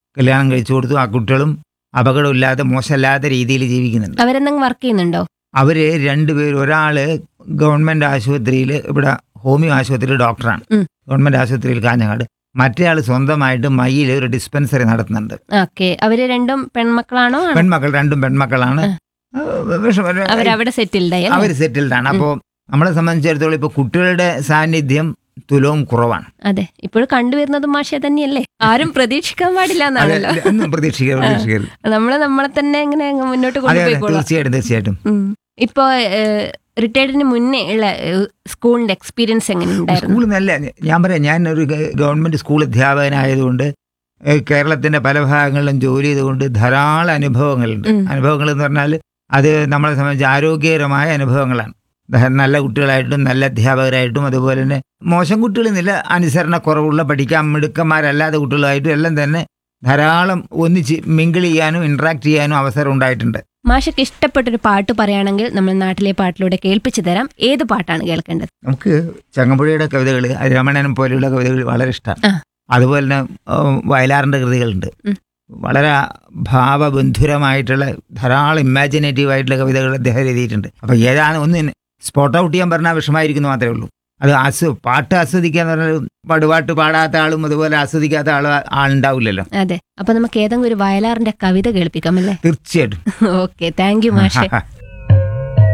കല്യാണം കഴിച്ചു കൊടുത്തു ആ കുട്ടികളും അപകടമില്ലാതെ മോശമില്ലാത്ത രീതിയിൽ ജീവിക്കുന്നുണ്ട് അവരെന്തെങ്കിലും വർക്ക് ചെയ്യുന്നുണ്ടോ അവര് രണ്ടുപേരും ഒരാള് ഗവൺമെന്റ് ആശുപത്രിയിൽ ഇവിടെ ഹോമിയോ ആശുപത്രിയിൽ ഡോക്ടറാണ് ഉം. ഗവൺമെന്റ് ആശുപത്രിയിൽ കാഞ്ഞങ്ങാട് മറ്റേയാൾ സ്വന്തമായിട്ട് മയ്യിൽ ഒരു ഡിസ്പെൻസറി നടത്തുന്നുണ്ട് ഓക്കെ അവര് രണ്ടും പെൺമക്കളാണോ ആണോ? പെൺമക്കൾ രണ്ടും പെൺമക്കളാണ് ആ. പക്ഷെ അവരവിടെ സെറ്റിൽഡായി അവർ സെറ്റിൽഡ് ആണ് അപ്പോൾ നമ്മളെ സംബന്ധിച്ചിടത്തോളം ഇപ്പൊ കുട്ടികളുടെ സാന്നിധ്യം തുലവും കുറവാണ് അതെ ഇപ്പോൾ കണ്ടുവരുന്നത് മാഷ തന്നെയല്ലേ ആരും പ്രതീക്ഷിക്കാൻ പാടില്ല അതെ, എന്നാണല്ലോ ഒന്നും പ്രതീക്ഷിക്കരുത് പ്രതീക്ഷിക്കരുത് നമ്മള് നമ്മളെ തന്നെ ഇങ്ങനെ അങ്ങ് മുന്നോട്ട് അതെ അതെ കൊണ്ടുപോയിക്കോളാം തീർച്ചയായിട്ടും തീർച്ചയായിട്ടും ഉം. ഇപ്പോ റിട്ടയർഡിന് മുന്നേ ഉള്ള ഏഹ്, സ്കൂളിന്റെ എക്സ്പീരിയൻസ് എങ്ങനെ ഉണ്ടായിരുന്നു സ്കൂൾ നല്ല ഞാൻ പറയാം ഞാൻ ഒരു ഗ- ഗവൺമെന്റ് സ്കൂൾ അധ്യാപകനായതുകൊണ്ട് ഏഹ്, കേരളത്തിന്റെ പല ഭാഗങ്ങളിലും ജോലി ചെയ്തുകൊണ്ട് ധാരാളം അനുഭവങ്ങളുണ്ട് ഉം. അനുഭവങ്ങൾ എന്ന് പറഞ്ഞാൽ അത് നമ്മളെ സംബന്ധിച്ച് ആരോഗ്യകരമായ അനുഭവങ്ങളാണ് ദ- നല്ല കുട്ടികളായിട്ടും നല്ല അധ്യാപകരായിട്ടും അതുപോലെ തന്നെ മോശം കുട്ടികളെന്നില്ല അനുസരണ കുറവുള്ള പഠിക്കാൻ മിടുക്കന്മാരല്ലാത്ത കുട്ടികളായിട്ടും എല്ലാം തന്നെ ധാരാളം ഒന്നിച്ച് മിങ്കിൾ ചെയ്യാനും ഇന്ററാക്ട് ചെയ്യാനും അവസരം ഉണ്ടായിട്ടുണ്ട് മാഷക്ക് ഇഷ്ടപ്പെട്ടൊരു പാട്ട് പറയുകയാണെങ്കിൽ നമ്മൾ നാട്ടിലെ പാട്ടിലൂടെ കേൾപ്പിച്ചു തരാം ഏത് പാട്ടാണ് കേൾക്കേണ്ടത് നമുക്ക് ചങ്ങമ്പുഴയുടെ കവിതകൾ രമണനും പോലെയുള്ള കവിതകൾ വളരെ ഇഷ്ടമാണ് ആ. അതുപോലെ തന്നെ ഉം, വയലാറിന്റെ കൃതികളുണ്ട് ഉം. വളരെ ഭാവബന്ധുരമായിട്ടുള്ള ധാരാളം ഇമാജിനേറ്റീവ് ആയിട്ടുള്ള കവിതകൾ അദ്ദേഹം എഴുതിയിട്ടുണ്ട് അപ്പൊ ഏതാണ് ഒന്ന് സ്പോട്ട് ഔട്ട് ചെയ്യാൻ പറഞ്ഞാൽ വിഷമായിരിക്കുന്നു മാത്രമേ ഉള്ളൂ അത് ആസ്വ പാട്ട് ആസ്വദിക്കുക എന്ന് പറഞ്ഞാൽ പടുപാട്ട് പാടാത്ത ആളും അതുപോലെ ആസ്വദിക്കാത്ത ആളും ആളുണ്ടാവില്ലല്ലോ അതെ അപ്പൊ നമുക്ക് ഏതെങ്കിലും ഒരു വയലാറിന്റെ കവിത കേൾപ്പിക്കാം അല്ലേ തീർച്ചയായിട്ടും ഓക്കെ താങ്ക് യു മാഷെ